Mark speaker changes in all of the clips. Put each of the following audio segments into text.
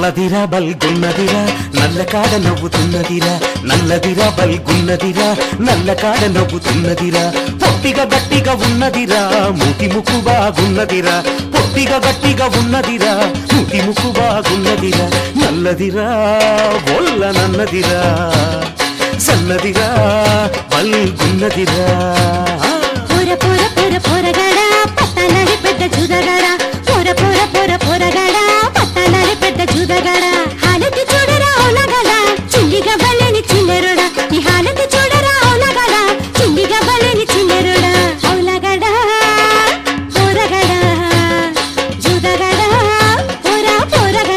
Speaker 1: నల్లదిరా బల్గున్నదిరా నల్ల కాడ నవ్వుతున్నదిరా నల్లదిరా బల్గున్నదిరా నల్ల కాడ నవ్వుతున్నదిరా పొట్టిగా గట్టిగా ఉన్నదిరా మూతి ముక్కు బాగున్నదిరా పొట్టిగా గట్టిగా ఉన్నదిరా మూతి ముక్కు బాగున్నదిరా నల్లదిరా ఒల్ల నన్నదిరా సన్నదిరా బల్గున్నదిరా
Speaker 2: పొర పొర పొర పొరగడ పట్టనడి పెద్ద జుదగడ పొర పొర పొర పొరగడ పట్టనడి పెద్ద జుదగడ హాలతి చూడరా ఓలగడ చిల్లిగా బలేని చిల్లెరుడ ఈ హాలతి చూడరా ఓలగడ చిల్లిగా బలేని చిల్లెరుడ ఓలగడ పొరగడ జుదగడ పొర పొరగడ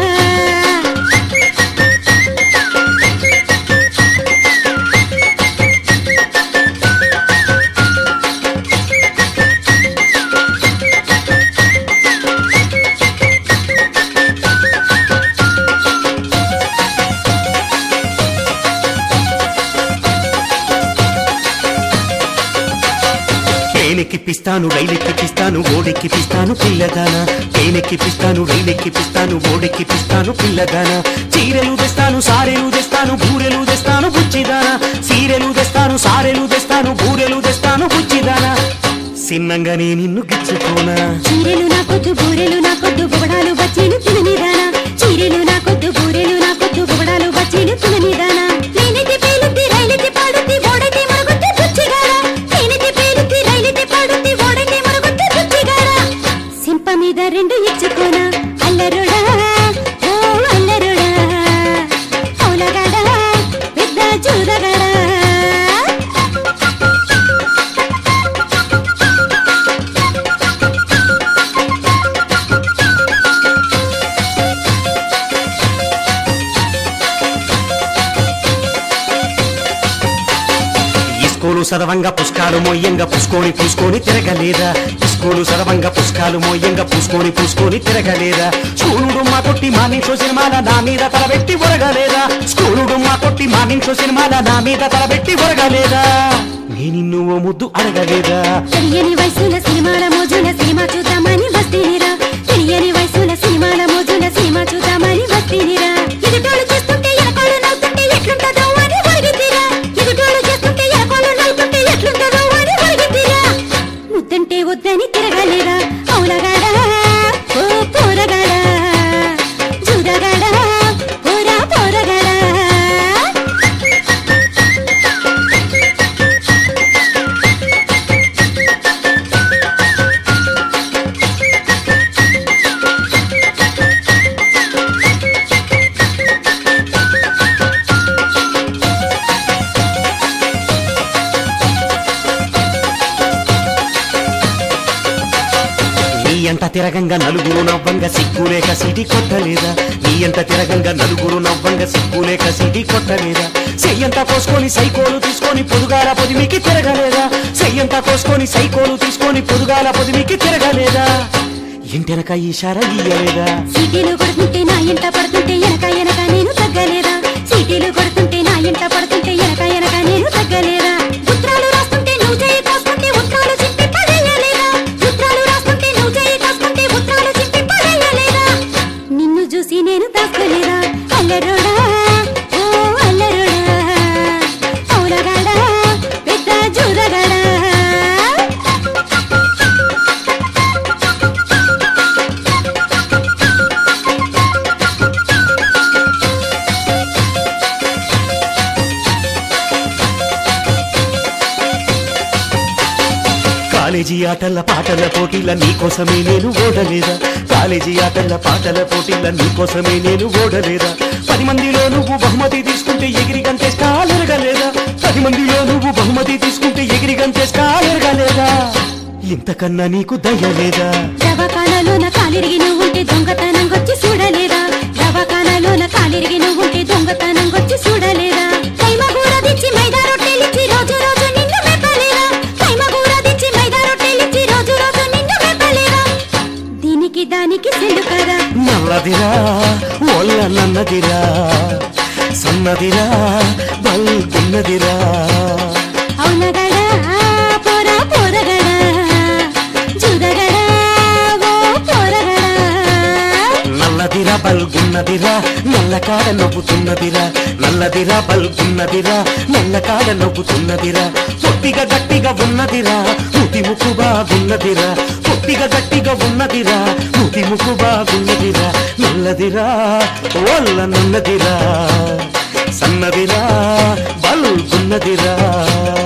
Speaker 1: పేనెక్కిపిస్తాను రైలెక్కిపిస్తాను ఓడెక్కిపిస్తాను పిల్లగాన పేనెక్కిపిస్తాను రైలెక్కిపిస్తాను ఓడెక్కిపిస్తాను పిల్లగాన చీరెలు తెస్తాను సారెలు తెస్తాను బూరెలు తెస్తాను బుచ్చిదాన సీరెలు తెస్తాను సారెలు తెస్తాను బూరెలు తెస్తాను బుచ్చిదాన సిన్నంగానే నిన్ను గిచ్చుకోనా
Speaker 2: చీరెలు నా కొద్దు బూరెలు నా కొద్దు బొగడాలు బచ్చీలు తిననిదానా చీరెలు నా కొద్దు బూరెలు నా కొద్దు బొగడాలు బచ్చీలు తిననిదానా నేనైతే పేలుద్ది రైలైతే పాడుద్ది ఓడైతే మరుగుద్ది బుచ్చిగాడా నేనైతే పేలుద్ది రైలైతే పాడుద్ది ఓడైతే మరుగుద్ది బుచ్చిగాడా సింప మీద రెండు ఇచ్చుకోనా అల్లరుడా ఓ అల్లరుడా అవులగాడా పెద్ద చూదగాడా
Speaker 1: ఇస్కోలు సదవంగా పుష్కాలు మొయ్యంగా పుసుకొని పూసుకొని తిరగలేదా ఇస్కోలు సదవంగా పుష్కాలు మొయ్యంగా పూసుకొని పూసుకొని తిరగలేదా స్కూలుడు మా కొట్టి మానించో సినిమాల నా మీద తలబెట్టి ఒరగలేదా స్కూలుడు మా కొట్టి మానించో సినిమాల నా మీద తలబెట్టి ఒరగలేదా నీ నిన్ను ఓ ముద్దు అడగలేదా
Speaker 2: తెలియని వయసుల సినిమాల మోజుల సినిమా చూద్దామని వస్తేనిరా తెలియని వయసుల సినిమాల మోజుల సినిమా చూద్దామని వస్తేనిరా ఎదుటోళ్ళు చేస్తుంటే ఎనకోళ్ళు నవ్వుతుంటే ఎట్లుంటదో అని ఒరిగిద్దిరా ఎదుటోళ్ళు చేస్తుంటే ఎనకోళ్ళు నవ్వుతుంటే ఎట్లుంటదో అని ఒరిగిద్దిరా ముద్దంటే వద్దని తిరగలేరా అవులగాడా ఓ పోరగాడా జూదగాడా పోరా పోరగాడా
Speaker 1: నీ అంత తిరగంగా నలుగురు నవ్వంగా సిగ్గులేక సిటీ కొట్టలేదా నీ అంత తిరగంగా నలుగురు నవ్వంగా సిగ్గులేక సిటీ కొట్టలేదా చెయ్యంతా కోసుకొని సైకోలు తీసుకొని పొదుగాల పొదిమికి తిరగలేదా చెయ్యంతా కోసుకొని సైకోలు తీసుకొని పొదుగాల పొదిమికి తిరగలేదా ఇంటెనక ఈశారా గీయలేదా
Speaker 2: సీటీలు కొడుతుంటే నా ఇంట పడుతుంటే ఎనక ఎనక నేను తగ్గలేదా సీటీలు కొడుతుంటే నా ఇంట పడుతుంటే ఎనక ఎనక నేను తగ్గలేదా ఉత్తరాలు రాస్తుంటే నువ్వు చేయి కాస్తుంటే ఉత్తరాలు చింపి పడేయలేదా ఉత్తరాలు రాస్తుంటే నువ్వు చేయి కాస్తుంటే ఉత్తరాలు చింపి పడేయలేదా నిన్ను చూసి నేను దాసుకోలేదా అల్లరోడా ఓ అల్లరోడా అవులగాడా పెద్ద జూదగాడా
Speaker 1: కాలేజీ ఆటల పాటల పోటీల నీకోసమే నేను ఓడలేదా కాలేజీ ఆటల పాటల పోటీల నీకోసమే నేను ఓడలేదా పది మందిలో నువ్వు బహుమతి తీసుకుంటే ఎగిరి గంతే స్టాల్ ఎరగలేదా పది మందిలో నువ్వు బహుమతి తీసుకుంటే ఎగిరి గంతే స్టాల్ ఎరగలేదా ఇంతకన్నా నీకు దయలేదా
Speaker 2: దవాఖానలోన కాలిరిగి నువ్వుంటే దొంగతనం వచ్చి చూడలేదా దవాఖానలోన కాలిరిగి నువ్వుంటే దొంగతనం వచ్చి చూడలేదా కైమగూర తెచ్చి మైదా రొట్టెలిచ్చి రోజు రోజు నిన్ను మెప్పలేదా కైమగూర తెచ్చి మైదా రొట్టెలిచ్చి రోజు రోజు నిన్ను మెప్పలేదా దీనికి దానికి సెల్లు కదా
Speaker 1: నల్లదిరా ఒళ్ళ నన్నదిరా సన్నదిరా బల్గున్నదిరా
Speaker 2: అవునగడా పోరా పోరగడా జుదగడా ఓ పోరగడా
Speaker 1: నల్లదిరా బల్గున్నదిరా నల్లకాడ నవ్వుతున్నదిరా నల్లదిరా బల్గున్నదిరా నల్లకాడ నవ్వుతున్నదిరా పొట్టిగా గట్టిగా ఉన్నదిరా ముతి ముక్కు బాగున్నదిరా పొట్టిగా గట్టిగా ఉన్నదిరా ముతి ముక్కు బాగున్నదిరా నల్లదిరా వల్ల నున్నదిరా సన్నదిరా బల్గున్నదిరా